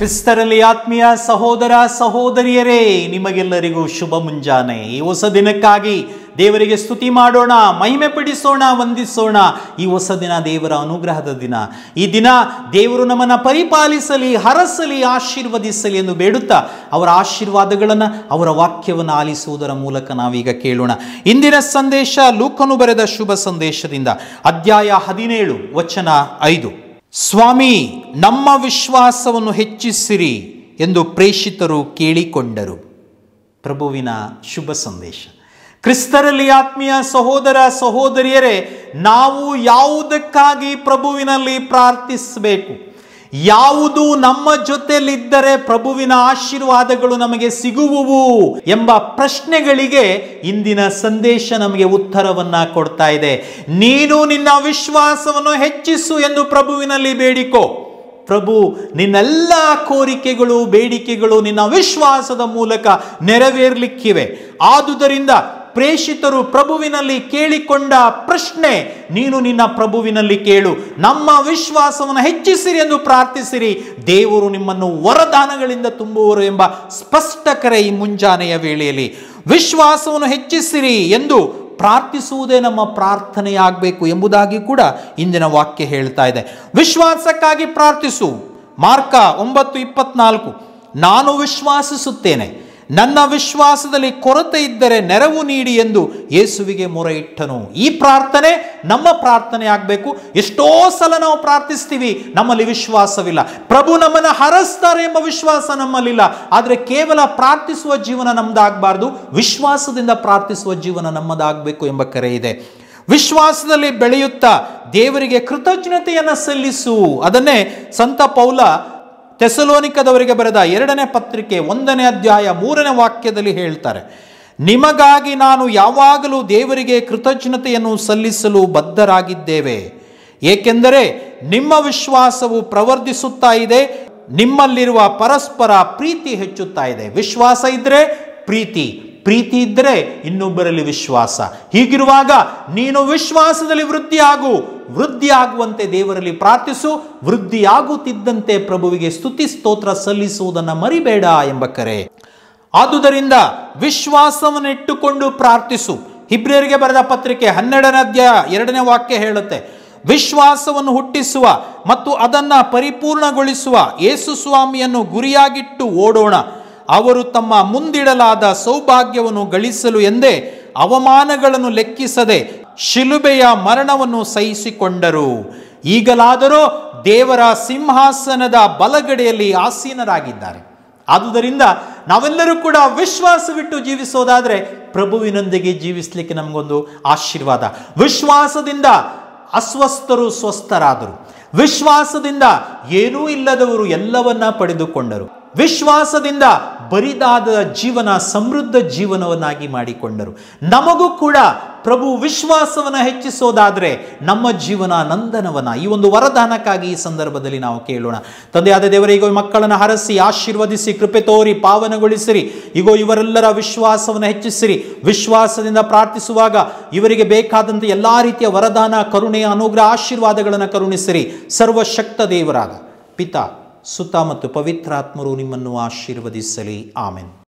ಕ್ರಿಸ್ತರಲ್ಲಿ ಆತ್ಮೀಯ ಸಹೋದರ ಸಹೋದರಿಯರೇ ನಿಮಗೆಲ್ಲರಿಗೂ ಶುಭ ಮುಂಜಾನೆ ಈ ಹೊಸ ದಿನಕ್ಕಾಗಿ ದೇವರಿಗೆ ಸ್ತುತಿ ಮಾಡೋಣ ಮಹಿಮೆ ಪಡಿಸೋಣ ವಂದಿಸೋಣ ಈ ಹೊಸ ದಿನ ದೇವರ ಅನುಗ್ರಹದ ದಿನ ಈ ದಿನ ದೇವರು ನಮ್ಮನ್ನು ಪರಿಪಾಲಿಸಲಿ ಹರಸಲಿ ಆಶೀರ್ವದಿಸಲಿ ಎಂದು ಬೇಡುತ್ತಾ ಅವರ ಆಶೀರ್ವಾದಗಳನ್ನು ಅವರ ವಾಕ್ಯವನ್ನು ಆಲಿಸುವುದರ ಮೂಲಕ ನಾವೀಗ ಕೇಳೋಣ ಇಂದಿನ ಸಂದೇಶ ಲೂಕನು ಬರೆದ ಶುಭ ಸಂದೇಶದಿಂದ ಅಧ್ಯಾಯ ಹದಿನೇಳು ವಚನ ಐದು ಸ್ವಾಮಿ ನಮ್ಮ ವಿಶ್ವಾಸವನ್ನು ಹೆಚ್ಚಿಸಿರಿ ಎಂದು ಪ್ರೇಷಿತರು ಕೇಳಿಕೊಂಡರು ಪ್ರಭುವಿನ ಶುಭ ಸಂದೇಶ ಕ್ರಿಸ್ತರಲ್ಲಿ ಆತ್ಮೀಯ ಸಹೋದರ ಸಹೋದರಿಯರೇ ನಾವು ಯಾವುದಕ್ಕಾಗಿ ಪ್ರಭುವಿನಲ್ಲಿ ಪ್ರಾರ್ಥಿಸಬೇಕು ಯಾವುದು ನಮ್ಮ ಜೊತೆಯಲ್ಲಿದ್ದರೆ ಪ್ರಭುವಿನ ಆಶೀರ್ವಾದಗಳು ನಮಗೆ ಸಿಗುವುವು ಎಂಬ ಪ್ರಶ್ನೆಗಳಿಗೆ ಇಂದಿನ ಸಂದೇಶ ನಮಗೆ ಉತ್ತರವನ್ನ ಕೊಡ್ತಾ ಇದೆ ನೀನು ನಿನ್ನ ವಿಶ್ವಾಸವನ್ನು ಹೆಚ್ಚಿಸು ಎಂದು ಪ್ರಭುವಿನಲ್ಲಿ ಬೇಡಿಕೋ ಪ್ರಭು ನಿನ್ನೆಲ್ಲ ಕೋರಿಕೆಗಳು ಬೇಡಿಕೆಗಳು ನಿನ್ನ ವಿಶ್ವಾಸದ ಮೂಲಕ ನೆರವೇರ್ಲಿಕ್ಕಿವೆ ಆದುದರಿಂದ ಪ್ರೇಷಿತರು ಪ್ರಭುವಿನಲ್ಲಿ ಕೇಳಿಕೊಂಡ ಪ್ರಶ್ನೆ ನೀನು ನಿನ್ನ ಪ್ರಭುವಿನಲ್ಲಿ ಕೇಳು ನಮ್ಮ ವಿಶ್ವಾಸವನ್ನು ಹೆಚ್ಚಿಸಿರಿ ಎಂದು ಪ್ರಾರ್ಥಿಸಿರಿ ದೇವರು ನಿಮ್ಮನ್ನು ವರದಾನಗಳಿಂದ ತುಂಬುವರು ಎಂಬ ಸ್ಪಷ್ಟಕರ ಈ ಮುಂಜಾನೆಯ ವೇಳೆಯಲ್ಲಿ ವಿಶ್ವಾಸವನ್ನು ಹೆಚ್ಚಿಸಿರಿ ಎಂದು ಪ್ರಾರ್ಥಿಸುವುದೇ ನಮ್ಮ ಪ್ರಾರ್ಥನೆಯಾಗಬೇಕು ಎಂಬುದಾಗಿ ಕೂಡ ಇಂದಿನ ವಾಕ್ಯ ಹೇಳ್ತಾ ಇದೆ ವಿಶ್ವಾಸಕ್ಕಾಗಿ ಪ್ರಾರ್ಥಿಸು ಮಾರ್ಕ ಒಂಬತ್ತು ಇಪ್ಪತ್ನಾಲ್ಕು ನಾನು ವಿಶ್ವಾಸಿಸುತ್ತೇನೆ ನನ್ನ ವಿಶ್ವಾಸದಲ್ಲಿ ಕೊರತೆ ಇದ್ದರೆ ನೆರವು ನೀಡಿ ಎಂದು ಯೇಸುವಿಗೆ ಮೊರೆ ಇಟ್ಟನು ಈ ಪ್ರಾರ್ಥನೆ ನಮ್ಮ ಪ್ರಾರ್ಥನೆ ಆಗಬೇಕು ಎಷ್ಟೋ ಸಲ ನಾವು ಪ್ರಾರ್ಥಿಸ್ತೀವಿ ನಮ್ಮಲ್ಲಿ ವಿಶ್ವಾಸವಿಲ್ಲ ಪ್ರಭು ನಮ್ಮನ್ನು ಹರಸ್ತಾರೆ ಎಂಬ ವಿಶ್ವಾಸ ನಮ್ಮಲ್ಲಿಲ್ಲ ಆದರೆ ಕೇವಲ ಪ್ರಾರ್ಥಿಸುವ ಜೀವನ ನಮ್ದಾಗಬಾರ್ದು ವಿಶ್ವಾಸದಿಂದ ಪ್ರಾರ್ಥಿಸುವ ಜೀವನ ನಮ್ಮದಾಗಬೇಕು ಎಂಬ ಕರೆ ಇದೆ ವಿಶ್ವಾಸದಲ್ಲಿ ಬೆಳೆಯುತ್ತಾ ದೇವರಿಗೆ ಕೃತಜ್ಞತೆಯನ್ನು ಸಲ್ಲಿಸು ಅದನ್ನೇ ಸಂತ ಪೌಲ ತೆಸಲೋನಿಕದವರಿಗೆ ಬರೆದ ಎರಡನೇ ಪತ್ರಿಕೆ ಒಂದನೇ ಅಧ್ಯಾಯ ಮೂರನೇ ವಾಕ್ಯದಲ್ಲಿ ಹೇಳ್ತಾರೆ ನಿಮಗಾಗಿ ನಾನು ಯಾವಾಗಲೂ ದೇವರಿಗೆ ಕೃತಜ್ಞತೆಯನ್ನು ಸಲ್ಲಿಸಲು ಬದ್ಧರಾಗಿದ್ದೇವೆ ಏಕೆಂದರೆ ನಿಮ್ಮ ವಿಶ್ವಾಸವು ಪ್ರವರ್ಧಿಸುತ್ತಾ ಇದೆ ನಿಮ್ಮಲ್ಲಿರುವ ಪರಸ್ಪರ ಪ್ರೀತಿ ಹೆಚ್ಚುತ್ತಾ ಇದೆ ವಿಶ್ವಾಸ ಇದ್ದರೆ ಪ್ರೀತಿ ಪ್ರೀತಿ ಇದ್ದರೆ ಇನ್ನೊಬ್ಬರಲ್ಲಿ ವಿಶ್ವಾಸ ಹೀಗಿರುವಾಗ ನೀನು ವಿಶ್ವಾಸದಲ್ಲಿ ವೃದ್ಧಿಯಾಗು ವೃದ್ಧಿ ಆಗುವಂತೆ ದೇವರಲ್ಲಿ ಪ್ರಾರ್ಥಿಸು ವೃದ್ಧಿಯಾಗುತ್ತಿದ್ದಂತೆ ಪ್ರಭುವಿಗೆ ಸ್ತುತಿ ಸ್ತೋತ್ರ ಸಲ್ಲಿಸುವುದನ್ನು ಮರಿಬೇಡ ಎಂಬ ಕರೆ ಆದುದರಿಂದ ವಿಶ್ವಾಸವನ್ನು ಇಟ್ಟುಕೊಂಡು ಪ್ರಾರ್ಥಿಸು ಹಿಬ್ರಿಯರಿಗೆ ಬರೆದ ಪತ್ರಿಕೆ ಹನ್ನೆರಡನೇ ಅಧ್ಯಾಯ ಎರಡನೇ ವಾಕ್ಯ ಹೇಳುತ್ತೆ ವಿಶ್ವಾಸವನ್ನು ಹುಟ್ಟಿಸುವ ಮತ್ತು ಅದನ್ನು ಪರಿಪೂರ್ಣಗೊಳಿಸುವ ಯೇಸು ಸ್ವಾಮಿಯನ್ನು ಗುರಿಯಾಗಿಟ್ಟು ಓಡೋಣ ಅವರು ತಮ್ಮ ಮುಂದಿಡಲಾದ ಸೌಭಾಗ್ಯವನ್ನು ಗಳಿಸಲು ಎಂದೇ ಅವಮಾನಗಳನ್ನು ಲೆಕ್ಕಿಸದೆ ಶಿಲುಬೆಯ ಮರಣವನ್ನು ಸಹಿಸಿಕೊಂಡರು ಈಗಲಾದರೂ ದೇವರ ಸಿಂಹಾಸನದ ಬಲಗಡೆಯಲ್ಲಿ ಆಸೀನರಾಗಿದ್ದಾರೆ ಆದುದರಿಂದ ನಾವೆಲ್ಲರೂ ಕೂಡ ವಿಶ್ವಾಸವಿಟ್ಟು ಜೀವಿಸೋದಾದರೆ ಪ್ರಭುವಿನೊಂದಿಗೆ ಜೀವಿಸಲಿಕ್ಕೆ ನಮಗೊಂದು ಆಶೀರ್ವಾದ ವಿಶ್ವಾಸದಿಂದ ಅಸ್ವಸ್ಥರು ಸ್ವಸ್ಥರಾದರು ವಿಶ್ವಾಸದಿಂದ ಏನೂ ಇಲ್ಲದವರು ಎಲ್ಲವನ್ನ ಪಡೆದುಕೊಂಡರು ವಿಶ್ವಾಸದಿಂದ ಬರಿದಾದ ಜೀವನ ಸಮೃದ್ಧ ಜೀವನವನ್ನಾಗಿ ಮಾಡಿಕೊಂಡರು ನಮಗೂ ಕೂಡ ಪ್ರಭು ವಿಶ್ವಾಸವನ್ನು ಹೆಚ್ಚಿಸೋದಾದರೆ ನಮ್ಮ ಜೀವನ ನಂದನವನ ಈ ಒಂದು ವರದಾನಕ್ಕಾಗಿ ಈ ಸಂದರ್ಭದಲ್ಲಿ ನಾವು ಕೇಳೋಣ ತಂದೆಯಾದ ದೇವರ ಈಗ ಮಕ್ಕಳನ್ನು ಹರಸಿ ಆಶೀರ್ವದಿಸಿ ಕೃಪೆ ತೋರಿ ಪಾವನಗೊಳಿಸಿರಿ ಈಗೋ ಇವರೆಲ್ಲರ ವಿಶ್ವಾಸವನ್ನು ಹೆಚ್ಚಿಸಿರಿ ವಿಶ್ವಾಸದಿಂದ ಪ್ರಾರ್ಥಿಸುವಾಗ ಇವರಿಗೆ ಬೇಕಾದಂಥ ಎಲ್ಲ ರೀತಿಯ ವರದಾನ ಕರುಣೆಯ ಅನುಗ್ರಹ ಆಶೀರ್ವಾದಗಳನ್ನು ಕರುಣಿಸಿರಿ ಸರ್ವಶಕ್ತ ದೇವರಾದ ಪಿತಾ ಸುತ ಮತ್ತು ಪವಿತ್ರಾತ್ಮರು ನಿಮ್ಮನ್ನು ಆಶೀರ್ವದಿಸಲಿ ಆಮೆನ್